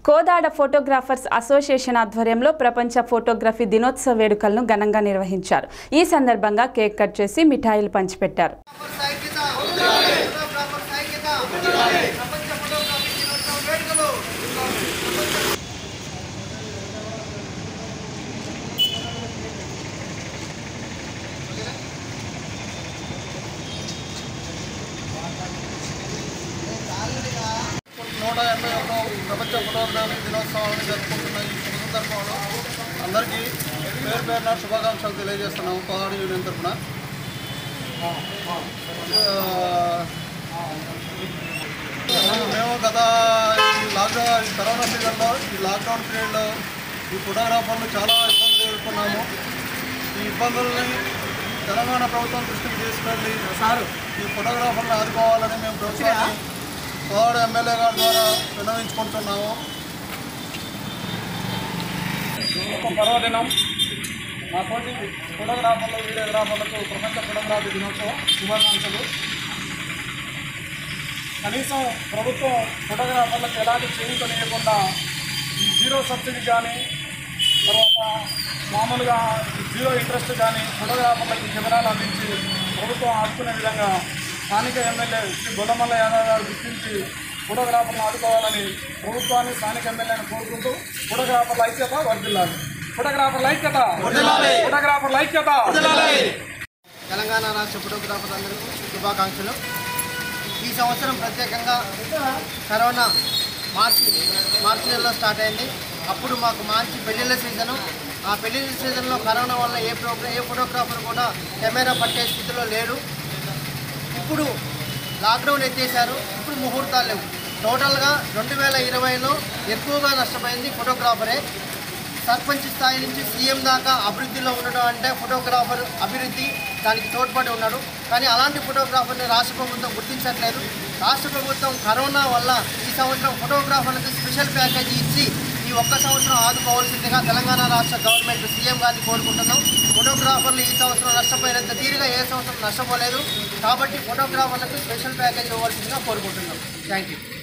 Kodad photographers association ఆధ్వర్యంలో ప్రపంచ photography దినోత్సవ వేడుకలను ఘనంగా నిర్వహించారు ఈ సందర్భంగా కేక్ కట్ చేసి మిఠాయిలు పంచిపెట్టారు నూట ఎనభై ఒకటో ప్రపంచ ఫోటోగ్రఫీ దినోత్సవాన్ని జరుపుకుంటున్న ఈ శుభ సందర్భంలో అందరికీ పేరు పేరున శుభాకాంక్షలు తెలియజేస్తున్నాము కోదాడు యూనియన్ తరఫున మేము గత ఈ లాక్డౌన్ ఈ కరోనా సీజన్లో ఈ లాక్డౌన్ పీరియడ్లో ఈ ఫోటోగ్రాఫర్లు చాలా ఇబ్బందులు ఎదుర్కొన్నాము ఈ ఇబ్బందుల్ని తెలంగాణ ప్రభుత్వం దృష్టికి తీసుకెళ్ళి సార్ ఈ ఫోటోగ్రాఫర్లు ఆదుకోవాలని మేము ప్రభుత్వాన్ని కోవాడ ఎమ్మెల్యే గారి ద్వారా విన్నవించుకుంటున్నాము ఒక పర్వదినం మా తోటి ఫోటోగ్రాఫర్లు వీడియోగ్రాఫర్లకు ప్రపంచ ఫోటోగ్రఫీ దినోత్సవం శుభాకాంక్షలు కనీసం ప్రభుత్వం ఫోటోగ్రాఫర్లకు ఎలాంటి చేయించలేకుండా ఈ జీరో సబ్సిడీ కానీ తర్వాత మామూలుగా జీరో ఇంట్రెస్ట్ కానీ ఫోటోగ్రాఫర్లకు కెమెరాలు అందించి ప్రభుత్వం ఆదుకునే విధంగా స్థానిక ఎమ్మెల్యే శ్రీ గొల్లమల్ల యాదవ్ గారు గుర్తించి ఫోటోగ్రాఫర్లను ఆదుకోవాలని ప్రభుత్వాన్ని స్థానిక ఎమ్మెల్యేని కోరుకుంటూ ఫోటోగ్రాఫర్ల ఐక్యత వర్దిల్లాలి ఫోటోగ్రాఫర్ల ఐక్యత ఫోటోగ్రాఫర్ల ఐక్యత తెలంగాణ రాష్ట్ర ఫోటోగ్రాఫర్ అందరికీ శుభాకాంక్షలు ఈ సంవత్సరం ప్రత్యేకంగా కరోనా మార్చి మార్చి నెలలో స్టార్ట్ అయింది అప్పుడు మాకు మంచి పెళ్ళిళ్ళ సీజను ఆ పెళ్ళిళ్ళ సీజన్లో కరోనా వల్ల ఏ ప్రోగ్రా ఏ ఫోటోగ్రాఫర్ కూడా కెమెరా పట్టే స్థితిలో లేడు ఇప్పుడు లాక్డౌన్ ఎత్తేసారు ఇప్పుడు ముహూర్తాలు లేవు టోటల్గా రెండు వేల ఇరవైలో ఎక్కువగా నష్టపోయింది ఫోటోగ్రాఫరే సర్పంచ్ స్థాయి నుంచి సీఎం దాకా అభివృద్ధిలో ఉండడం అంటే ఫోటోగ్రాఫర్ అభివృద్ధి దానికి తోడ్పడి ఉన్నాడు కానీ అలాంటి ఫోటోగ్రాఫర్ని రాష్ట్ర ప్రభుత్వం గుర్తించట్లేదు రాష్ట్ర ప్రభుత్వం కరోనా వల్ల ఈ సంవత్సరం ఫోటోగ్రాఫర్లకు స్పెషల్ ప్యాకేజీ ఇచ్చి ఈ ఒక్క సంవత్సరం ఆదుకోవాల్సిందిగా తెలంగాణ రాష్ట్ర గవర్నమెంట్ సీఎం గారిని కోరుకుంటున్నాం ఫోటోగ్రాఫర్లు ఈ సంవత్సరం నష్టపోయినంత తీరుగా ఏ సంవత్సరం నష్టపోలేదు కాబట్టి ఫోటోగ్రాఫర్లకు స్పెషల్ ప్యాకేజ్ ఇవ్వాల్సిందిగా కోరుకుంటున్నాం థ్యాంక్ యూ